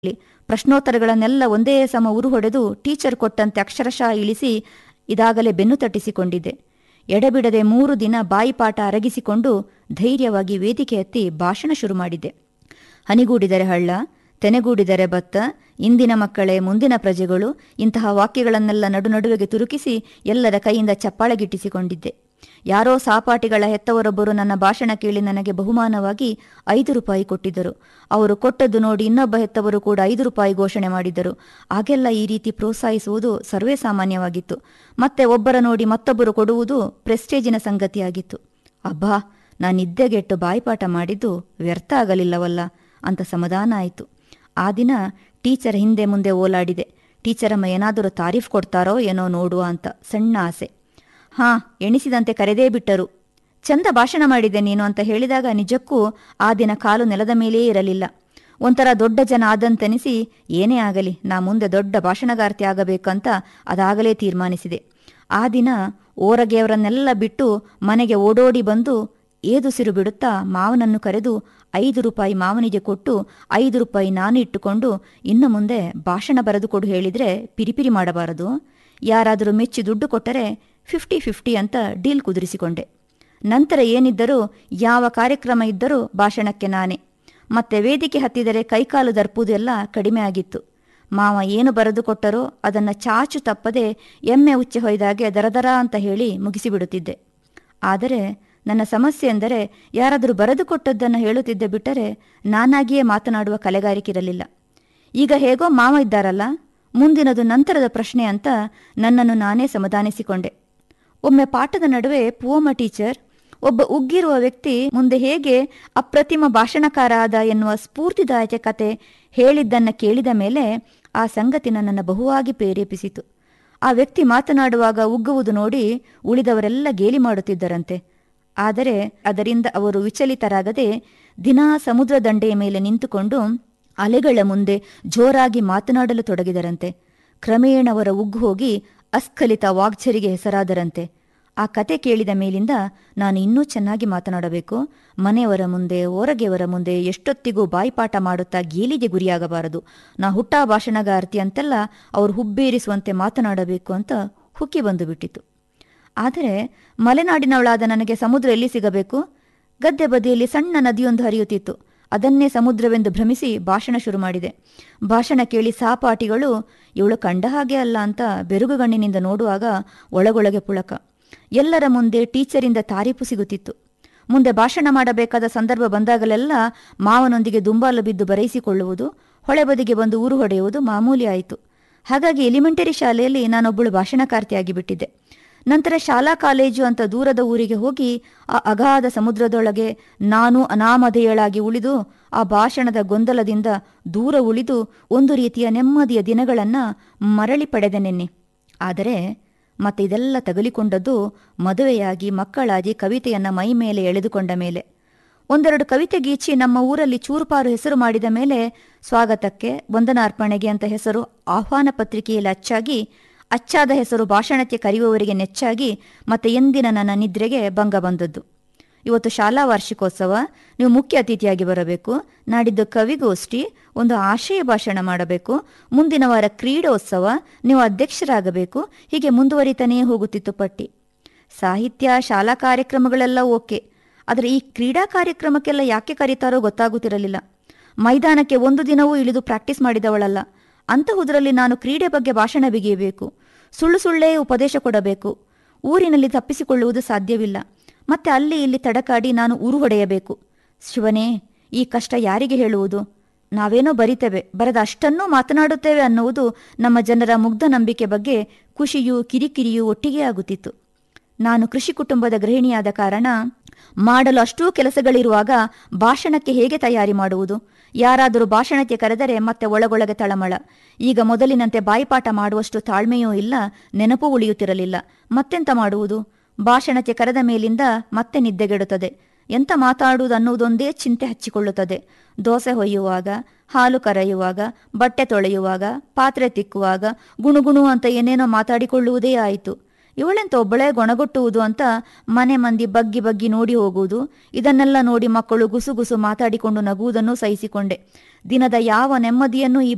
ಪ್ರಶ್ನೋತ್ತರಗಳನ್ನೆಲ್ಲ ಒಂದೇ ಸಮ ಉರು ಹೊಡೆದು ಟೀಚರ್ ಕೊಟ್ಟಂತೆ ಅಕ್ಷರಶಃ ಇಳಿಸಿ ಇದಾಗಲೇ ಬೆನ್ನು ತಟ್ಟಿಸಿಕೊಂಡಿದ್ದೆ ಎಡೆಬಿಡದೆ ಮೂರು ದಿನ ಬಾಯಿಪಾಠ ಅರಗಿಸಿಕೊಂಡು ಧೈರ್ಯವಾಗಿ ವೇದಿಕೆ ಎತ್ತಿ ಭಾಷಣ ಶುರು ಮಾಡಿದ್ದೆ ಹನಿಗೂಡಿದರೆ ಹಳ್ಳ ತೆನೆಗೂಡಿದರೆ ಭತ್ತ ಇಂದಿನ ಮಕ್ಕಳೇ ಮುಂದಿನ ಪ್ರಜೆಗಳು ಇಂತಹ ವಾಕ್ಯಗಳನ್ನೆಲ್ಲ ನಡುನಡುವೆಗೆ ತುರುಕಿಸಿ ಎಲ್ಲರ ಕೈಯಿಂದ ಚಪ್ಪಾಳೆ ಗಿಟ್ಟಿಸಿಕೊಂಡಿದ್ದೆ ಯಾರೋ ಸಹಪಾಠಿಗಳ ಹೆತ್ತವರೊಬ್ಬರು ನನ್ನ ಭಾಷಣ ಕೇಳಿ ನನಗೆ ಬಹುಮಾನವಾಗಿ ಐದು ರೂಪಾಯಿ ಕೊಟ್ಟಿದ್ದರು ಅವರು ಕೊಟ್ಟದ್ದು ನೋಡಿ ಇನ್ನೊಬ್ಬ ಹೆತ್ತವರು ಕೂಡ ಐದು ರೂಪಾಯಿ ಘೋಷಣೆ ಮಾಡಿದ್ದರು ಆಗೆಲ್ಲ ಈ ರೀತಿ ಪ್ರೋತ್ಸಾಹಿಸುವುದು ಸರ್ವೇ ಸಾಮಾನ್ಯವಾಗಿತ್ತು ಮತ್ತೆ ಒಬ್ಬರ ನೋಡಿ ಮತ್ತೊಬ್ಬರು ಕೊಡುವುದು ಪ್ರೆಸ್ಟೇಜಿನ ಸಂಗತಿಯಾಗಿತ್ತು ಅಬ್ಬಾ ನಾನಿದ್ದೆಗೆಟ್ಟು ಬಾಯಿಪಾಠ ಮಾಡಿದ್ದು ವ್ಯರ್ಥ ಆಗಲಿಲ್ಲವಲ್ಲ ಅಂತ ಸಮಾಧಾನ ಆಯಿತು ಆ ದಿನ ಟೀಚರ್ ಹಿಂದೆ ಮುಂದೆ ಓಲಾಡಿದೆ ಟೀಚರಮ್ಮ ಏನಾದರೂ ತಾರೀಫ್ ಕೊಡ್ತಾರೋ ಏನೋ ನೋಡುವ ಅಂತ ಸಣ್ಣ ಆಸೆ ಹಾ ಎಣಿಸಿದಂತೆ ಕರೆದೇ ಬಿಟ್ಟರು ಚಂದ ಭಾಷಣ ಮಾಡಿದೆ ನೀನು ಅಂತ ಹೇಳಿದಾಗ ನಿಜಕ್ಕೂ ಆ ದಿನ ಕಾಲು ನೆಲದ ಮೇಲೆಯೇ ಇರಲಿಲ್ಲ ಒಂಥರ ದೊಡ್ಡ ಜನ ಆದಂತೆನಿಸಿ ಏನೇ ಆಗಲಿ ನಾ ಮುಂದೆ ದೊಡ್ಡ ಭಾಷಣಗಾರ್ತಿ ಆಗಬೇಕಂತ ಅದಾಗಲೇ ತೀರ್ಮಾನಿಸಿದೆ ಆ ದಿನ ಓರಗೆಯವರನ್ನೆಲ್ಲ ಬಿಟ್ಟು ಮನೆಗೆ ಓಡೋಡಿ ಬಂದು ಏದುಸಿರು ಬಿಡುತ್ತಾ ಮಾವನನ್ನು ಕರೆದು ಐದು ರೂಪಾಯಿ ಮಾವನಿಗೆ ಕೊಟ್ಟು ಐದು ರೂಪಾಯಿ ನಾನು ಇಟ್ಟುಕೊಂಡು ಇನ್ನು ಮುಂದೆ ಭಾಷಣ ಬರೆದುಕೊಡು ಹೇಳಿದ್ರೆ ಪಿರಿಪಿರಿ ಮಾಡಬಾರದು ಯಾರಾದರೂ ಮೆಚ್ಚಿ ದುಡ್ಡು ಕೊಟ್ಟರೆ ಫಿಫ್ಟಿ ಫಿಫ್ಟಿ ಅಂತ ಡೀಲ್ ಕುದುರಿಸಿಕೊಂಡೆ ನಂತರ ಏನಿದ್ದರೂ ಯಾವ ಕಾರ್ಯಕ್ರಮ ಇದ್ದರೂ ಭಾಷಣಕ್ಕೆ ನಾನೇ ಮತ್ತೆ ವೇದಿಕೆ ಹತ್ತಿದರೆ ಕೈಕಾಲು ದರ್ಪುದು ಎಲ್ಲ ಕಡಿಮೆ ಆಗಿತ್ತು ಮಾವ ಏನು ಬರೆದು ಕೊಟ್ಟರೋ ಅದನ್ನು ಚಾಚು ತಪ್ಪದೆ ಎಮ್ಮೆ ಉಚ್ಚೆ ಹೊಯ್ದಾಗೆ ದರದರ ಅಂತ ಹೇಳಿ ಮುಗಿಸಿಬಿಡುತ್ತಿದ್ದೆ ಆದರೆ ನನ್ನ ಸಮಸ್ಯೆ ಎಂದರೆ ಯಾರಾದರೂ ಬರೆದು ಕೊಟ್ಟದ್ದನ್ನು ಹೇಳುತ್ತಿದ್ದೆ ಬಿಟ್ಟರೆ ನಾನಾಗಿಯೇ ಮಾತನಾಡುವ ಕಲೆಗಾರಿಕೆ ಇರಲಿಲ್ಲ ಈಗ ಹೇಗೋ ಮಾವ ಇದ್ದಾರಲ್ಲ ಮುಂದಿನದು ನಂತರದ ಪ್ರಶ್ನೆ ಅಂತ ನನ್ನನ್ನು ನಾನೇ ಸಮಾಧಾನಿಸಿಕೊಂಡೆ ಒಮ್ಮೆ ಪಾಠದ ನಡುವೆ ಪೂವಮ್ಮ ಟೀಚರ್ ಒಬ್ಬ ಉಗ್ಗಿರುವ ವ್ಯಕ್ತಿ ಮುಂದೆ ಹೇಗೆ ಅಪ್ರತಿಮ ಭಾಷಣಕಾರ ಆದ ಎನ್ನುವ ಸ್ಫೂರ್ತಿದಾಯಕ ಕತೆ ಹೇಳಿದ್ದನ್ನ ಕೇಳಿದ ಮೇಲೆ ಆ ಸಂಗತಿ ನನ್ನನ್ನು ಬಹುವಾಗಿ ಪ್ರೇರೇಪಿಸಿತು ಆ ವ್ಯಕ್ತಿ ಮಾತನಾಡುವಾಗ ಉಗ್ಗುವುದು ನೋಡಿ ಉಳಿದವರೆಲ್ಲ ಗೇಲಿ ಮಾಡುತ್ತಿದ್ದರಂತೆ ಆದರೆ ಅದರಿಂದ ಅವರು ವಿಚಲಿತರಾಗದೆ ದಿನಾ ಸಮುದ್ರ ದಂಡೆಯ ಮೇಲೆ ನಿಂತುಕೊಂಡು ಅಲೆಗಳ ಮುಂದೆ ಜೋರಾಗಿ ಮಾತನಾಡಲು ತೊಡಗಿದರಂತೆ ಕ್ರಮೇಣ ಅವರ ಉಗ್ಗು ಹೋಗಿ ಅಸ್ಖಲಿತ ವಾಗ್ಝರಿಗೆ ಹೆಸರಾದರಂತೆ ಆ ಕತೆ ಕೇಳಿದ ಮೇಲಿಂದ ನಾನು ಇನ್ನೂ ಚೆನ್ನಾಗಿ ಮಾತನಾಡಬೇಕು ಮನೆಯವರ ಮುಂದೆ ಹೊರಗೆಯವರ ಮುಂದೆ ಎಷ್ಟೊತ್ತಿಗೂ ಬಾಯಿಪಾಠ ಮಾಡುತ್ತಾ ಗೇಲಿಗೆ ಗುರಿಯಾಗಬಾರದು ನಾ ಹುಟ್ಟಾ ಭಾಷಣಗಾರ್ತಿ ಅಂತೆಲ್ಲ ಅವರು ಹುಬ್ಬೇರಿಸುವಂತೆ ಮಾತನಾಡಬೇಕು ಅಂತ ಹುಕ್ಕಿ ಬಂದು ಬಿಟ್ಟಿತು ಆದರೆ ಮಲೆನಾಡಿನವಳಾದ ನನಗೆ ಸಮುದ್ರ ಎಲ್ಲಿ ಸಿಗಬೇಕು ಗದ್ದೆ ಬದಿಯಲ್ಲಿ ಸಣ್ಣ ನದಿಯೊಂದು ಹರಿಯುತ್ತಿತ್ತು ಅದನ್ನೇ ಸಮುದ್ರವೆಂದು ಭ್ರಮಿಸಿ ಭಾಷಣ ಶುರು ಮಾಡಿದೆ ಭಾಷಣ ಕೇಳಿ ಸಹಪಾಠಿಗಳು ಇವಳು ಕಂಡ ಹಾಗೆ ಅಲ್ಲ ಅಂತ ಬೆರುಗುಗಣ್ಣಿನಿಂದ ನೋಡುವಾಗ ಒಳಗೊಳಗೆ ಪುಳಕ ಎಲ್ಲರ ಮುಂದೆ ಟೀಚರಿಂದ ತಾರೀಫು ಸಿಗುತ್ತಿತ್ತು ಮುಂದೆ ಭಾಷಣ ಮಾಡಬೇಕಾದ ಸಂದರ್ಭ ಬಂದಾಗಲೆಲ್ಲ ಮಾವನೊಂದಿಗೆ ದುಂಬಾಲು ಬಿದ್ದು ಬರೆಯಿಸಿಕೊಳ್ಳುವುದು ಹೊಳೆ ಬದಿಗೆ ಬಂದು ಊರು ಹೊಡೆಯುವುದು ಮಾಮೂಲಿ ಆಯಿತು ಹಾಗಾಗಿ ಎಲಿಮೆಂಟರಿ ಶಾಲೆಯಲ್ಲಿ ನಾನೊಬ್ಬಳು ಭಾಷಣಕಾರ್ತಿಯಾಗಿ ಬಿಟ್ಟಿದ್ದೆ ನಂತರ ಶಾಲಾ ಕಾಲೇಜು ಅಂತ ದೂರದ ಊರಿಗೆ ಹೋಗಿ ಆ ಅಗಾಧ ಸಮುದ್ರದೊಳಗೆ ನಾನು ಅನಾಮಧೇಯಳಾಗಿ ಉಳಿದು ಆ ಭಾಷಣದ ಗೊಂದಲದಿಂದ ದೂರ ಉಳಿದು ಒಂದು ರೀತಿಯ ನೆಮ್ಮದಿಯ ದಿನಗಳನ್ನ ಮರಳಿ ಪಡೆದೆನೆನ್ನೆ ಆದರೆ ಮತ್ತೆ ಇದೆಲ್ಲ ತಗಲಿಕೊಂಡದ್ದು ಮದುವೆಯಾಗಿ ಮಕ್ಕಳಾಗಿ ಕವಿತೆಯನ್ನ ಮೈ ಮೇಲೆ ಎಳೆದುಕೊಂಡ ಮೇಲೆ ಒಂದೆರಡು ಕವಿತೆ ಗೀಚಿ ನಮ್ಮ ಊರಲ್ಲಿ ಚೂರುಪಾರು ಹೆಸರು ಮಾಡಿದ ಮೇಲೆ ಸ್ವಾಗತಕ್ಕೆ ವಂದನಾರ್ಪಣೆಗೆ ಅಂತ ಹೆಸರು ಆಹ್ವಾನ ಪತ್ರಿಕೆಯಲ್ಲಿ ಅಚ್ಚಾಗಿ ಅಚ್ಚಾದ ಹೆಸರು ಭಾಷಣಕ್ಕೆ ಕರೆಯುವವರಿಗೆ ನೆಚ್ಚಾಗಿ ಮತ್ತೆ ಎಂದಿನ ನನ್ನ ನಿದ್ರೆಗೆ ಭಂಗ ಬಂದದ್ದು ಇವತ್ತು ಶಾಲಾ ವಾರ್ಷಿಕೋತ್ಸವ ನೀವು ಮುಖ್ಯ ಅತಿಥಿಯಾಗಿ ಬರಬೇಕು ನಾಡಿದ್ದು ಕವಿಗೋಷ್ಠಿ ಒಂದು ಆಶಯ ಭಾಷಣ ಮಾಡಬೇಕು ಮುಂದಿನ ವಾರ ಕ್ರೀಡೋತ್ಸವ ನೀವು ಅಧ್ಯಕ್ಷರಾಗಬೇಕು ಹೀಗೆ ಮುಂದುವರಿತಾನೇ ಹೋಗುತ್ತಿತ್ತು ಪಟ್ಟಿ ಸಾಹಿತ್ಯ ಶಾಲಾ ಕಾರ್ಯಕ್ರಮಗಳೆಲ್ಲ ಓಕೆ ಆದರೆ ಈ ಕ್ರೀಡಾ ಕಾರ್ಯಕ್ರಮಕ್ಕೆಲ್ಲ ಯಾಕೆ ಕರೀತಾರೋ ಗೊತ್ತಾಗುತ್ತಿರಲಿಲ್ಲ ಮೈದಾನಕ್ಕೆ ಒಂದು ದಿನವೂ ಇಳಿದು ಪ್ರಾಕ್ಟೀಸ್ ಮಾಡಿದವಳಲ್ಲ ಅಂತಹುದರಲ್ಲಿ ನಾನು ಕ್ರೀಡೆ ಬಗ್ಗೆ ಭಾಷಣ ಬಿಗಿಯಬೇಕು ಸುಳ್ಳು ಸುಳ್ಳೇ ಉಪದೇಶ ಕೊಡಬೇಕು ಊರಿನಲ್ಲಿ ತಪ್ಪಿಸಿಕೊಳ್ಳುವುದು ಸಾಧ್ಯವಿಲ್ಲ ಮತ್ತೆ ಅಲ್ಲಿ ಇಲ್ಲಿ ತಡಕಾಡಿ ನಾನು ಉರು ಹೊಡೆಯಬೇಕು ಶಿವನೇ ಈ ಕಷ್ಟ ಯಾರಿಗೆ ಹೇಳುವುದು ನಾವೇನೋ ಬರಿತೇವೆ ಬರೆದ ಅಷ್ಟನ್ನೂ ಮಾತನಾಡುತ್ತೇವೆ ಅನ್ನುವುದು ನಮ್ಮ ಜನರ ಮುಗ್ಧ ನಂಬಿಕೆ ಬಗ್ಗೆ ಖುಷಿಯೂ ಕಿರಿಕಿರಿಯೂ ಒಟ್ಟಿಗೆ ಆಗುತ್ತಿತ್ತು ನಾನು ಕೃಷಿ ಕುಟುಂಬದ ಗೃಹಿಣಿಯಾದ ಕಾರಣ ಮಾಡಲು ಅಷ್ಟೂ ಕೆಲಸಗಳಿರುವಾಗ ಭಾಷಣಕ್ಕೆ ಹೇಗೆ ತಯಾರಿ ಮಾಡುವುದು ಯಾರಾದರೂ ಭಾಷಣಕ್ಕೆ ಕರೆದರೆ ಮತ್ತೆ ಒಳಗೊಳಗೆ ತಳಮಳ ಈಗ ಮೊದಲಿನಂತೆ ಬಾಯಿಪಾಠ ಮಾಡುವಷ್ಟು ತಾಳ್ಮೆಯೂ ಇಲ್ಲ ನೆನಪು ಉಳಿಯುತ್ತಿರಲಿಲ್ಲ ಮತ್ತೆಂತ ಮಾಡುವುದು ಭಾಷಣಕ್ಕೆ ಕರೆದ ಮೇಲಿಂದ ಮತ್ತೆ ನಿದ್ದೆಗೆಡುತ್ತದೆ ಎಂತ ಮಾತಾಡುವುದು ಅನ್ನುವುದೊಂದೇ ಚಿಂತೆ ಹಚ್ಚಿಕೊಳ್ಳುತ್ತದೆ ದೋಸೆ ಹೊಯ್ಯುವಾಗ ಹಾಲು ಕರೆಯುವಾಗ ಬಟ್ಟೆ ತೊಳೆಯುವಾಗ ಪಾತ್ರೆ ತಿಕ್ಕುವಾಗ ಗುಣುಗುಣು ಅಂತ ಏನೇನೋ ಮಾತಾಡಿಕೊಳ್ಳುವುದೇ ಆಯಿತು ಇವಳೆಂತ ಒಬ್ಬಳೇ ಗೊಣಗೊಟ್ಟುವುದು ಅಂತ ಮನೆ ಮಂದಿ ಬಗ್ಗಿ ಬಗ್ಗಿ ನೋಡಿ ಹೋಗುವುದು ಇದನ್ನೆಲ್ಲ ನೋಡಿ ಮಕ್ಕಳು ಗುಸುಗುಸು ಮಾತಾಡಿಕೊಂಡು ನಗುವುದನ್ನು ಸಹಿಸಿಕೊಂಡೆ ದಿನದ ಯಾವ ನೆಮ್ಮದಿಯನ್ನು ಈ